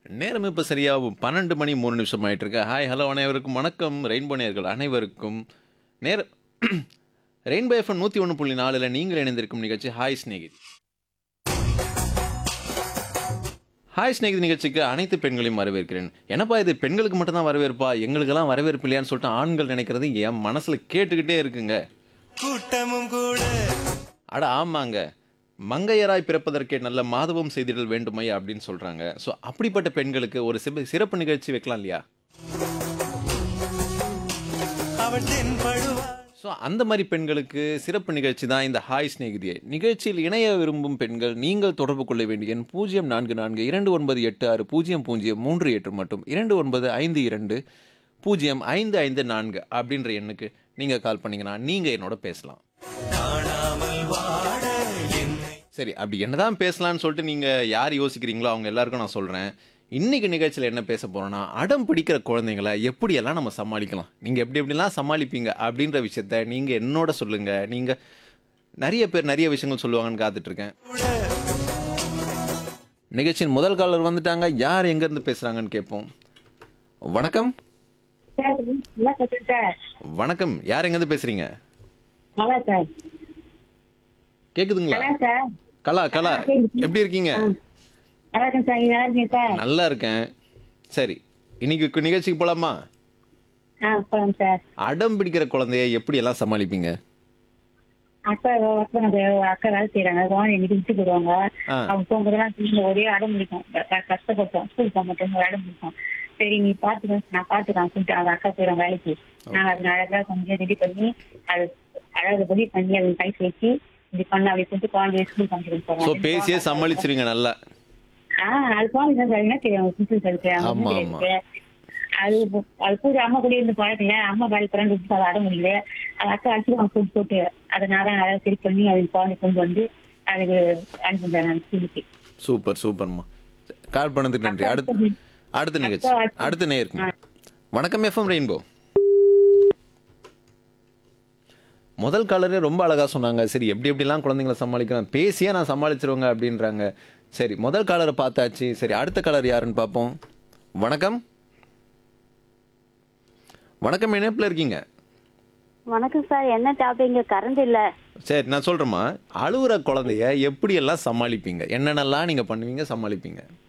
நேரம் இப்போ சரியாக பன்னெண்டு மணி மூணு நிமிஷம் ஆயிட்டு இருக்கு ஹாய் ஹலோ அனைவருக்கும் வணக்கம் ரெயின்போ நேர்கள் அனைவருக்கும் நேர ரெயின்போ எஃப்எம் நூற்றி ஒன்று புள்ளி நாலில் நீங்கள் இணைந்திருக்கும் நிகழ்ச்சி ஹாய் ஸ்நேகித் ஹாய் ஸ்நேகித் நிகழ்ச்சிக்கு அனைத்து பெண்களையும் வரவேற்கிறேன் என்னப்பா இது பெண்களுக்கு மட்டும்தான் வரவேற்பா எங்களுக்கெல்லாம் வரவேற்பு இல்லையான்னு சொல்லிட்டு ஆண்கள் நினைக்கிறது என் மனசில் கேட்டுக்கிட்டே இருக்குங்க கூட்டமும் கூட அட ஆமாங்க மங்கையராய் பிறப்பதற்கே நல்ல மாதவம் செய்திடல் வேண்டுமையா அப்படின்னு சொல்றாங்க ஸோ அப்படிப்பட்ட பெண்களுக்கு ஒரு சிப- சிறப்பு நிகழ்ச்சி வைக்கலாம் இல்லையா அவள் தென்படுவாள் ஸோ அந்த மாதிரி பெண்களுக்கு சிறப்பு நிகழ்ச்சி தான் இந்த ஹாய் ஸ்நேகிதியை நிகழ்ச்சியில் இணைய விரும்பும் பெண்கள் நீங்கள் தொடர்பு கொள்ள வேண்டிய எண் பூஜ்ஜியம் நான்கு நான்கு இரண்டு ஒன்பது எட்டு ஆறு பூஜ்ஜியம் பூஜ்ஜியம் மூன்று எட்டு மற்றும் இரண்டு ஒன்பது ஐந்து இரண்டு பூஜ்ஜியம் ஐந்து ஐந்து நான்கு அப்படின்ற எண்ணுக்கு நீங்கள் கால் பண்ணீங்கன்னா நீங்கள் என்னோட பேசலாம் காணாமல் வாட என்னை சரி அப்படி என்னதான் பேசலாம்னு சொல்லிட்டு நீங்கள் யார் யோசிக்கிறீங்களோ அவங்க எல்லாருக்கும் நான் சொல்கிறேன் இன்னைக்கு நிகழ்ச்சியில் என்ன பேச போகிறோன்னா அடம் பிடிக்கிற குழந்தைங்களை எப்படியெல்லாம் நம்ம சமாளிக்கலாம் நீங்கள் எப்படி எப்படிலாம் சமாளிப்பீங்க அப்படின்ற விஷயத்த நீங்கள் என்னோட சொல்லுங்கள் நீங்கள் நிறைய பேர் நிறைய விஷயங்கள் சொல்லுவாங்கன்னு காத்துட்ருக்கேன் நிகழ்ச்சியின் முதல் காலர் வந்துட்டாங்க யார் எங்கேருந்து பேசுகிறாங்கன்னு கேட்போம் வணக்கம் சார் நல்லா கட்டு சார் வணக்கம் யார் எங்கேருந்து பேசுகிறீங்க நல்லா சார் கேட்குதுங்களா நல்லா சார் கலா கலா எப்படி இருக்கீங்க நல்லா இருக்கேன் சார் நீங்க நல்லா இருக்கீங்க சார் நல்லா இருக்கேன் சரி இன்னைக்கு நிகழ்ச்சிக்கு போலாமா ஆ போலாம் சார் அடம் பிடிக்கிற குழந்தைய எப்படி எல்லாம் சமாளிப்பீங்க அக்கா ஒர்க் பண்ண அக்கா வேலை செய்யறாங்க குழந்தை எங்கிட்ட விட்டு போடுவாங்க ஆ. அவங்க போகும்போதெல்லாம் திரும்ப ஒரே அடம் பிடிக்கும் க- கஷ்டப்பட்டோம் ஸ்கூல் போக மாட்டோம் அடம் பிடிக்கும் சரி நீ பாத்துக்க நான் பாத்துக்கலாம் சொல்லிட்டு அவங்க அக்கா போயிடும் வேலைக்கு நாங்க அது அழகா கொஞ்சம் ரெடி பண்ணி அது அழகுபடி பண்ணி அதை கை வச்சு இப்படி பண்ண அப்படி சொல்லிட்டு குழந்தைய ஸ்கூல் காமிச்சு ஸோ போறோம் பேசியே சமாளிச்சிருங்க நல்லா ஆஹ் அது குழந்தை தான் சார் என்ன தெரியும் சிம்பிள் இருக்கு அவங்க ஆமா, வீட்டுல ஆமா. இருக்கு. அது அது கூட அம்மா கூட இருந்து பழக்கல அம்மா வேலை பிறந்து விட்டு அதை அட முடியல அது அக்கா அடிச்சுடுவாங்க ஃபுட் போட்டு அதனால அதை சரி பண்ணி அது குழந்தை கொண்டு வந்து அதுக்கு அனுப்பிச்சேன் நான் ஸ்கூலுக்கு சூப்பர் சூப்பர்மா கால் பண்ணதுக்கு நன்றி அடுத்து அடுத்த நிகழ்ச்சி அடுத்த நேருக்குமா வணக்கம் எஃப்எம் ரெயின்போ முதல் காலரே ரொம்ப அழகா சொன்னாங்க சரி எப்படி எப்படிலாம் குழந்தைங்களை சமாளிக்கலாம் பேசியே நான் சமாளிச்சிருவேங்க அப்படின்றாங்க சரி முதல் காலரை பார்த்தாச்சு சரி அடுத்த காலர் யாருன்னு பார்ப்போம் வணக்கம் வணக்கம் இணைப்பில் இருக்கீங்க வணக்கம் சார் என்ன டாபிக் கரண்ட் இல்ல சரி நான் சொல்றேம்மா அழுகுற குழந்தைய எப்படியெல்லாம் சமாளிப்பீங்க என்னென்னலாம் நீங்க பண்ணுவீங்க சமாளிப்பீங்க